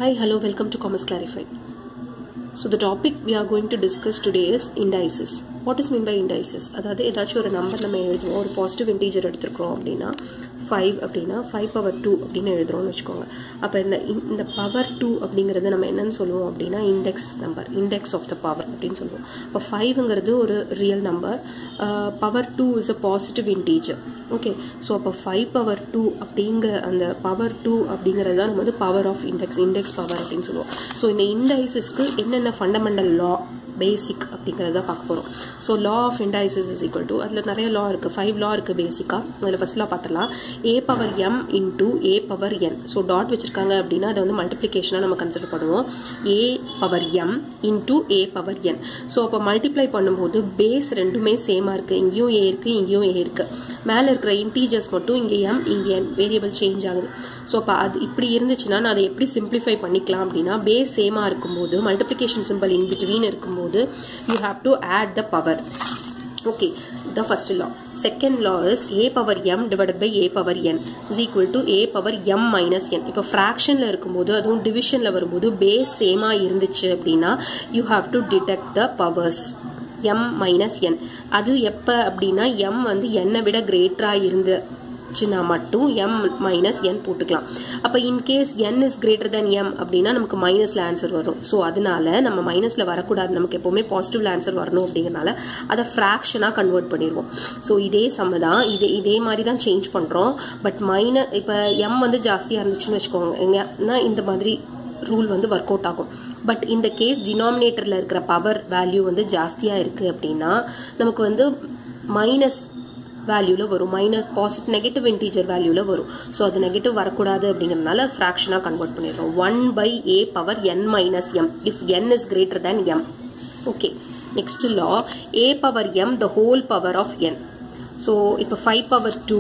Hi, hello, welcome to Commerce Clarified. So the topic we are going to discuss today is indices. What is mean by indices? அதாவது ஏதாச்சும் ஒரு number நம்ம எழுதுவோம் ஒரு positive integer எடுத்துருக்கோம் அப்படின்னா five அப்படின்னா ஃபைவ் பவர் டூ அப்படின்னு எழுதுறோம்னு வச்சுக்கோங்க அப்போ இந்த இந்த பவர் டூ அப்படிங்கிறது நம்ம என்னன்னு சொல்லுவோம் அப்படின்னா index number index of the power அப்படின்னு சொல்லுவோம் இப்போ ஃபைவ்ங்கிறது ஒரு real number power two is a positive integer okay so அப்போ ஃபைவ் பவர் டூ அப்படிங்கிற அந்த பவர் டூ அப்படிங்கிறது தான் நம்ம வந்து power of index index power அப்படின்னு சொல்லுவோம் ஸோ இந்த இண்டைசஸ்க்கு என்னென்ன ஃபண்டமெண்டல் லா பேசிக் அப்படிங்கிறத பார்க்க போகிறோம் so law of indices is equal to அதில் நிறைய லா இருக்குது ஃபைவ் லா இருக்குது பேசிக்காக அதில் ஃபஸ்ட் லா பார்த்துலாம் A power M into A power N so dot வச்சுருக்காங்க அப்படின்னா அதை வந்து மல்டிப்ளிகேஷனாக நம்ம கன்சிடர் பண்ணுவோம் A power M into A power N so அப்போ மல்டிப்ளை பண்ணும்போது பேஸ் ரெண்டுமே சேமாக இருக்குது இங்கேயும் ஏ இருக்குது இங்கேயும் ஏ இருக்குது மேலே இருக்கிற இன்டீஜர்ஸ் மட்டும் இங்கே எம் இங்கே என் வேரியபிள் சேஞ்ச் ஆகுது ஸோ அப்போ அது இப்படி இருந்துச்சுன்னா நான் அதை எப்படி சிம்பிளிஃபை பண்ணிக்கலாம் அப்படின்னா பேஸ் சேமாக இருக்கும்போது மல்டிப்ளிகேஷன் சிம்பிள் இன் பிட்வீன் இருக்கும்போது you have to add the power okay the first law second law is a power m divided by a power n is equal to a power m minus n இப்போ ஃப்ராக்ஷனில் இருக்கும்போது அதுவும் டிவிஷனில் வரும்போது base சேமாக இருந்துச்சு அப்படின்னா you have to detect the powers M minus N அது எப்போ அப்படின்னா எம் வந்து என்னை விட கிரேட்டராக இருந்து இருந்துச்சுன்னா மட்டும் எம் மைனஸ் என் போட்டுக்கலாம் அப்போ in case N is greater then M அப்படின்னா நமக்கு மைனஸில் ஆன்சர் வரும் ஸோ அதனால நம்ம மைனஸில் வரக்கூடாது நமக்கு எப்போவுமே பாசிட்டிவ்ல ஆன்சர் வரணும் அப்படிங்கிறனால அதை ஃப்ராக்ஷனாக கன்வெர்ட் பண்ணிடுவோம் ஸோ இதே சம்ம தான் இதே இதே மாதிரி தான் சேஞ்ச் பண்ணுறோம் பட் மைனஸ் இப்போ எம் வந்து ஜாஸ்தியாக இருந்துச்சுன்னு வச்சுக்கோங்க எங்கன்னா இந்த மாதிரி ரூல் வந்து ஒர்க் அவுட் ஆகும் பட் இந்த கேஸ் டினாமினேட்டரில் இருக்கிற பவர் வேல்யூ வந்து ஜாஸ்தியாக இருக்குது அப்படின்னா நமக்கு வந்து மைனஸ் வேல்யூவில் வரும் மைனஸ் பாசிட்டிவ் நெகட்டிவ் இன்டீஜர் வேல்யூவில் வரும் ஸோ அது நெகட்டிவ் வரக்கூடாது அப்படிங்கிறதுனால ஃப்ராக்ஷனாக கன்வெர்ட் பண்ணிடுறோம் one by A power N minus M if N is greater than M okay next law A power M the whole power of N so இப்போ five power two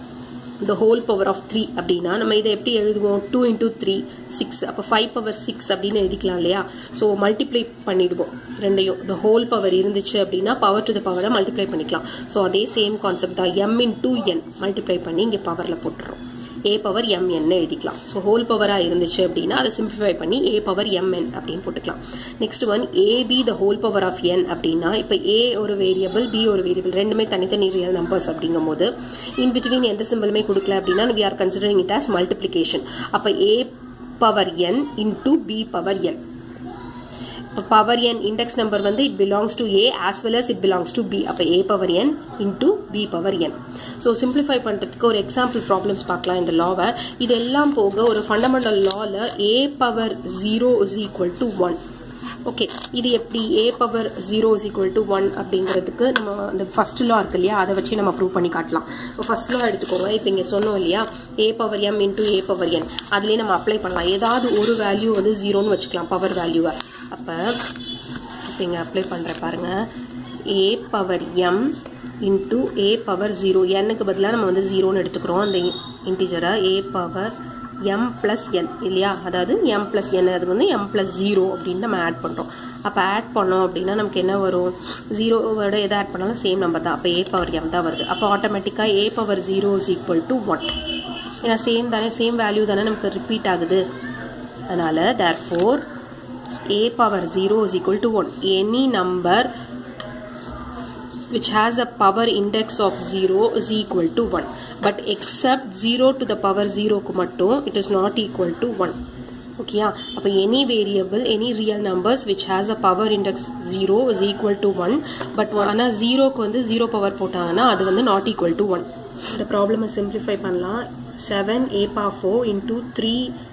the whole power of three அப்படின்னா நம்ம இதை எப்படி எழுதுவோம் two into three six அப்போ five power six அப்படின்னு எழுதிக்கலாம் இல்லையா ஸோ மல்டிப்ளை பண்ணிடுவோம் ரெண்டையும் த ஹோல் பவர் இருந்துச்சு அப்படின்னா பவர் டு த பவரை மல்டிப்ளை பண்ணிக்கலாம் ஸோ அதே சேம் கான்செப்ட் தான் M into N multiply பண்ணி இங்கே பவரில் போட்டுறோம் ஏ பவர் எம் என் எழுதிக்கலாம் ஸோ ஹோல் பவராக இருந்துச்சு அப்படின்னா அதை சிம்பிளிஃபை பண்ணி ஏ பவர் எம் என் அப்படின்னு போட்டுக்கலாம் next one A B the whole power of N அப்படின்னா இப்போ ஏ ஒரு வேரியபிள் பி ஒரு வேரியபிள் ரெண்டுமே தனித்தனி ரியல் நம்பர்ஸ் அப்படிங்கும் போது இன் பிட்வீன் எந்த சிம்பிளுமே கொடுக்கல அப்படின்னா we are considering it as multiplication அப்போ A power N into B power N power N index number வந்து it belongs to A as well as it belongs to B அப்போ A power N into B power N so simplify பண்ணுறதுக்கு ஒரு example problems பார்க்கலாம் இந்த லாவை இதெல்லாம் போக ஒரு fundamental லாவில் A power zero is equal to one okay இது எப்படி A power zero is equal to one அப்படிங்கிறதுக்கு நம்ம அந்த ஃபர்ஸ்ட் லா இருக்கு இல்லையா அதை வச்சு நம்ம ப்ரூவ் பண்ணி காட்டலாம் இப்போ ஃபர்ஸ்ட் லா எடுத்துக்கோங்க இப்போ இங்கே சொன்னோம் இல்லையா A power M into A power N அதுலேயே நம்ம அப்ளை பண்ணலாம் ஏதாவது ஒரு வேல்யூ வந்து ஜீரோன்னு வச்சுக்கலாம் பவர் வேல்யூவை அப்போ இப்போ இங்கே அப்ளை பண்ணுற பாருங்க a power M into A power zero என்னுக்கு பதிலாக நம்ம வந்து ஜீரோன்னு எடுத்துக்கிறோம் அந்த இன்டிஜரை a power m plus n இல்லையா அதாவது எம் பிளஸ் என் அது வந்து எம் பிளஸ் ஜீரோ அப்படின்னு நம்ம ஆட் பண்ணுறோம் அப்போ ஆட் பண்ணோம் அப்படின்னா நமக்கு என்ன வரும் ஜீரோவோட எதை ஆட் பண்ணாலும் சேம் நம்பர் தான் அப்போ ஏ பவர் எம் தான் வருது அப்போ ஆட்டோமேட்டிக்காக a power zero is equal to one ஏன்னா சேம் தானே சேம் வேல்யூ தானே நமக்கு ரிப்பீட் ஆகுது அதனால் therefore a power 0 is equal to 1 any number which has a power index of 0 is equal to 1 but except 0 to the power 0 க்கு மட்டும் it is not equal to 1 ஓகேயா அப்போ any variable any real numbers which has a power index zero is equal to one but ஆனால் ஜீரோக்கு வந்து zero power போட்டாங்கன்னா அது வந்து நாட் ஈக்குவல் டு ஒன் இந்த ப்ராப்ளமை சிம்பிளிஃபை பண்ணலாம் seven a power four into three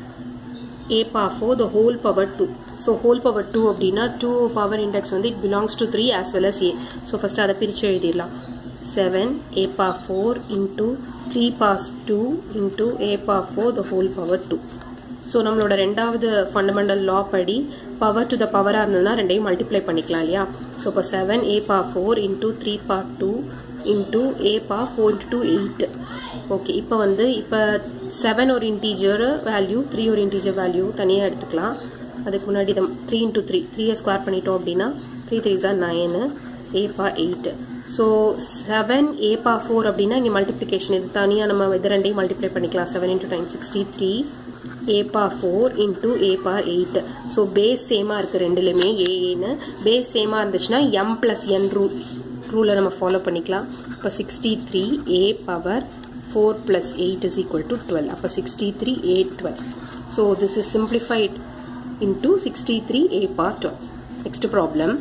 a power 4 the whole power 2 so whole power 2 அப்படின்னா 2 power index வந்து it belongs to 3 as well as a so first அதை பிரிச்சு எழுதிடலாம் 7 a power 4 into 3 power 2 into a power 4 the whole power 2 so நம்மளோட ரெண்டாவது fundamental லா படி power to the பவராக இருந்ததுன்னா ரெண்டையும் மல்டிப்ளை பண்ணிக்கலாம் இல்லையா ஸோ இப்போ seven a power four into three power two into a power four into two eight okay இப்போ வந்து இப்போ செவன் ஒரு இன்டீஜர் வேல்யூ த்ரீ ஒரு இன்டீஜர் வேல்யூ தனியாக எடுத்துக்கலாம் அதுக்கு முன்னாடி நம்ம த்ரீ இன்டூ த்ரீ த்ரீயை ஸ்கொயர் பண்ணிட்டோம் அப்படின்னா த்ரீ த்ரீ ஜார் nine a power eight so seven a power four அப்படின்னா இங்கே மல்டிப்ளிகேஷன் இது தனியாக நம்ம இது ரெண்டையும் மல்டிப்ளை பண்ணிக்கலாம் seven into nine sixty three a power four into a power eight so base சேமாக இருக்குது ரெண்டுலேயுமே ஏன்னு பேஸ் சேமாக இருந்துச்சுன்னா எம் ப்ளஸ் என் ரூல் ரூலை நம்ம ஃபாலோ பண்ணிக்கலாம் இப்போ sixty three a power four plus eight is equal to twelve அப்போ sixty three a twelve so this is simplified into sixty three a power twelve next problem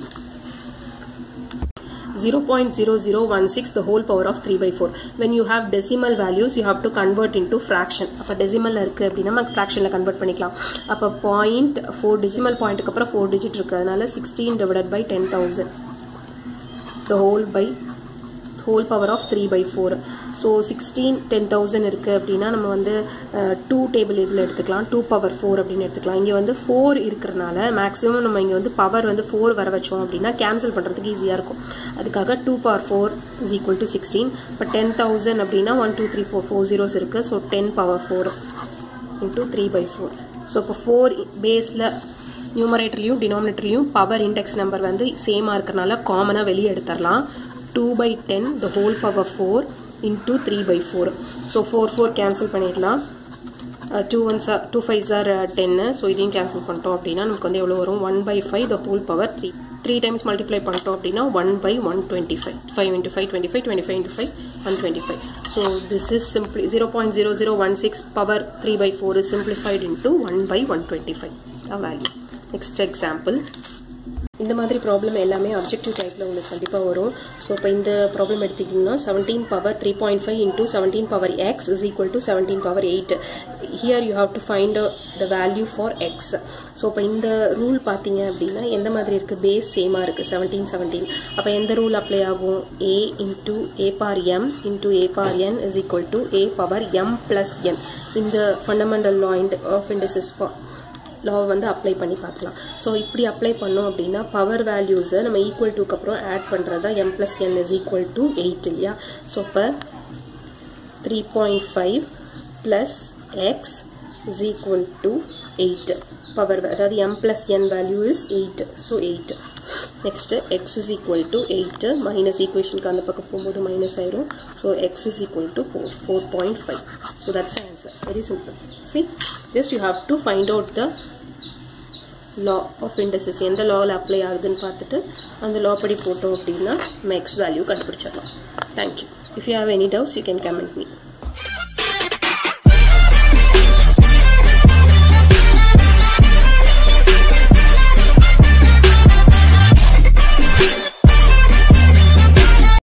0.0016 the whole power of 3 by 4 when you have decimal values you have to convert into fraction அப்ப decimal இருக்கு அப்படின்னா நம்ம fractionல convert பண்ணிக்கலாம் அப்ப point 4 decimal pointக்கு அப்புறம் 4 digit இருக்கு அதனால 16 divided by 10000 the whole by whole power of 3 by 4 so sixteen ten thousand இருக்குது அப்படின்னா நம்ம வந்து டூ டேபிள் இதில் எடுத்துக்கலாம் டூ பவர் ஃபோர் அப்படின்னு எடுத்துக்கலாம் இங்கே வந்து ஃபோர் இருக்கிறனால மேக்ஸிமம் நம்ம இங்கே வந்து பவர் வந்து ஃபோர் வர வச்சோம் அப்படின்னா கேன்சல் பண்ணுறதுக்கு ஈஸியாக இருக்கும் அதுக்காக two power four is equal to sixteen இப்போ டென் தௌசண்ட் அப்படின்னா one two three four four zeros இருக்குது so ten power four into three by four so இப்போ ஃபோர் பேஸில் நியூமரேட்டர்லையும் டினாமினேட்டர்லையும் பவர் இண்டெக்ஸ் நம்பர் வந்து சேமாக இருக்கிறனால காமனாக வெளியே எடுத்துடலாம் two by ten the whole power four into three by four so four four cancel பண்ணிடலாம் டூ ஒன்ஸ் டூ ஃபைவ் சார் டென்னு ஸோ இதையும் கேன்சல் பண்ணிட்டோம் அப்படின்னா நமக்கு வந்து எவ்வளோ வரும் one by five the whole power three three times multiply பண்ணிட்டோம் அப்படின்னா one by one twenty five five into five twenty five twenty five into five one twenty five so this is simply zero point zero zero one six power three by four is simplified into one by one twenty five value next example இந்த மாதிரி problem எல்லாமே objective டைப்பில் உங்களுக்கு கண்டிப்பாக வரும் so இப்போ இந்த problem எடுத்திங்கன்னா seventeen power three point five into seventeen power x is equal to seventeen power eight here you have to find the value for x so இப்போ இந்த ரூல் பார்த்தீங்க அப்படின்னா எந்த மாதிரி இருக்குது பேஸ் சேமாக இருக்குது செவன்டீன் செவன்டீன் அப்போ எந்த ரூல் அப்ளை ஆகும் a into a power m into a power n is equal to a power m plus n இந்த ஃபண்டமெண்டல் லா ஆஃப் இண்டசிஸ் லா வந்து அப்ளை பண்ணி பார்க்கலாம் ஸோ இப்படி அப்ளை பண்ணோம் அப்படின்னா பவர் வேல்யூஸை நம்ம ஈக்குவல் டுக்கு அப்புறம் ஆட் பண்ணுறது தான் M plus N is equal to eight இல்லையா ஸோ இப்போ three point five plus x is equal to eight power அதாவது M plus N value is eight so eight next x is equal to eight minus ஈக்குவேஷனுக்கு அந்த பக்கம் போகும்போது minus ஆயிரும் so x is equal to four four point five so that's answer very simple see just you have to find out the law of இண்டசஸ் எந்த லாவில் apply ஆகுதுன்னு பார்த்துட்டு அந்த லா படி போட்டோம் அப்படின்னா நம்ம எக்ஸ் வேல்யூ கண்டுபிடிச்சிடலாம் thank you if you have any doubts you can comment me